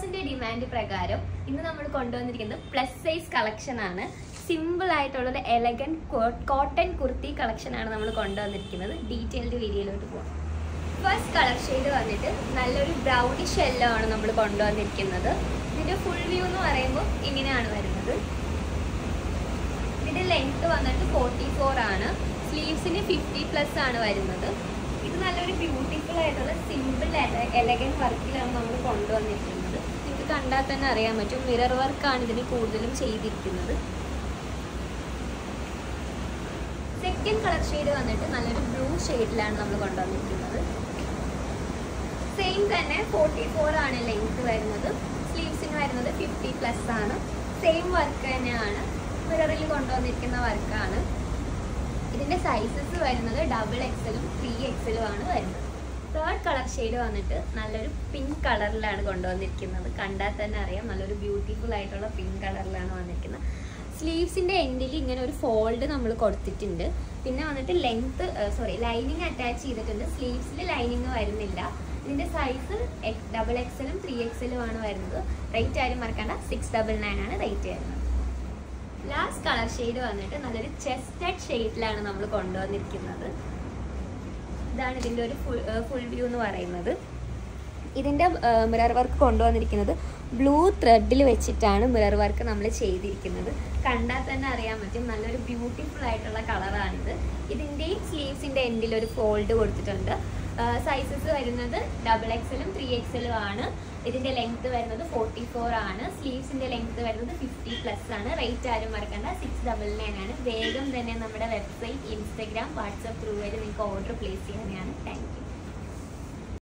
കസ്റ്റമേഴ്സിന്റെ demand പ്രകാരം ഇന്ന് നമ്മൾ കൊണ്ടുവന്നിരിക്കുന്നത് പ്ലസ് സൈസ് കളക്ഷൻ ആണ് സിമ്പിൾ ആയിട്ടുള്ള ഒരു എലഗൻ കോട്ടൺ കുർത്തി കളക്ഷൻ ആണ് നമ്മൾ കൊണ്ടുവന്നിരിക്കുന്നത് ഡീറ്റെയിൽഡ് വീഡിയോയിലോട്ട് പോകാം ഫസ്റ്റ് കളർ ഷെയ്ഡ് വന്നിട്ട് നല്ലൊരു ബ്രൗണിഷ് യെല്ലോ ആണ് നമ്മൾ കൊണ്ടുവന്നിരിക്കുന്നത് ഇതിന്റെ ഫുൾ വ്യൂ എന്ന് പറയുമ്പോൾ ഇങ്ങനെയാണ് വരുന്നത് ഇതിന്റെ ലെങ്ത് വന്നിട്ട് ഫോർട്ടി ഫോർ ആണ് സ്ലീവ്സിന് ഫിഫ്റ്റി പ്ലസ് ആണ് വരുന്നത് ഇത് നല്ലൊരു ബ്യൂട്ടിഫുൾ ആയിട്ടുള്ള സിമ്പിൾ എലഗൻ വർക്കിലാണ് നമ്മൾ കൊണ്ടുവന്നിരിക്കുന്നത് ഇത് കണ്ടാൽ തന്നെ അറിയാൻ പറ്റും മിറർ വർക്കാണ് ഇതിന് കൂടുതലും ചെയ്തിരിക്കുന്നത് സെക്കൻഡ് കളർ ഷെയ്ഡ് വന്നിട്ട് നല്ലൊരു ബ്ലൂ ഷെയ്ഡിലാണ് നമ്മൾ കൊണ്ടുവന്നിരിക്കുന്നത് സെയിം തന്നെ ഫോർട്ടി ഫോർ ആണ് ലെങ്ത് വരുന്നത് സ്ലീവ്സിന് വരുന്നത് ഫിഫ്റ്റി പ്ലസ് ആണ് സെയിം വർക്ക് തന്നെയാണ് മിററിൽ കൊണ്ടുവന്നിരിക്കുന്ന വർക്കാണ് ഇതിന്റെ സൈസസ് വരുന്നത് ഡബിൾ എക്സലും ത്രീ എക്സലും ആണ് വരുന്നത് തേർഡ് കളർ ഷെയ്ഡ് വന്നിട്ട് നല്ലൊരു പിങ്ക് കളറിലാണ് കൊണ്ടുവന്നിരിക്കുന്നത് കണ്ടാൽ തന്നെ അറിയാം നല്ലൊരു ബ്യൂട്ടിഫുൾ ആയിട്ടുള്ള പിങ്ക് കളറിലാണ് വന്നിരിക്കുന്നത് സ്ലീവ്സിന്റെ എൻഡിൽ ഇങ്ങനെ ഒരു ഫോൾഡ് നമ്മൾ കൊടുത്തിട്ടുണ്ട് പിന്നെ വന്നിട്ട് ലെങ്ത് സോറി ലൈനിങ് അറ്റാച്ച് ചെയ്തിട്ടുണ്ട് സ്ലീവ്സിൽ ലൈനിങ് വരുന്നില്ല ഇതിന്റെ സൈസ് ഡബിൾ എക്സലും ത്രീ എക്സലും ആണ് വരുന്നത് റേറ്റ് ആരും മറക്കണ്ട സിക്സ് ഡബിൾ നയൻ ആണ് റേറ്റ് വരുന്നത് ലാസ്റ്റ് കളർ ഷെയ്ഡ് വന്നിട്ട് നല്ലൊരു ചെസ്റ്റഡ് ഷെയ്ഡിലാണ് നമ്മൾ കൊണ്ടുവന്നിരിക്കുന്നത് ഇതാണ് ഇതിൻ്റെ ഒരു ഫുൾ ഫുൾ വ്യൂ എന്ന് പറയുന്നത് ഇതിൻ്റെ മിറർ വർക്ക് കൊണ്ടുവന്നിരിക്കുന്നത് ബ്ലൂ ത്രെഡിൽ വെച്ചിട്ടാണ് മിറർ വർക്ക് നമ്മൾ ചെയ്തിരിക്കുന്നത് കണ്ടാൽ തന്നെ അറിയാൻ പറ്റും നല്ലൊരു ബ്യൂട്ടിഫുൾ ആയിട്ടുള്ള കളറാണിത് ഇതിൻ്റെയും സ്ലീവ്സിൻ്റെ എൻഡിൽ ഒരു ഫോൾഡ് കൊടുത്തിട്ടുണ്ട് സൈസസ് വരുന്നത് ഡബിൾ എക്സലും ത്രീ എക്സലും ആണ് ഇതിന്റെ ലെങ്ത് വരുന്നത് ഫോർട്ടി ഫോർ ആണ് സ്ലീവ്സിന്റെ ലെങ്ത് വരുന്നത് ഫിഫ്റ്റി പ്ലസ് ആണ് റേറ്റ് ആരും മറക്കണ്ട സിക്സ് ഡബിൾ നയൻ ആണ് വേഗം തന്നെ നമ്മുടെ വെബ്സൈറ്റ് ഇൻസ്റ്റഗ്രാം വാട്സപ്പ് ത്രൂ വഴി നിങ്ങൾക്ക് ഓർഡർ പ്ലേസ് ചെയ്യാനാണ് താങ്ക് യു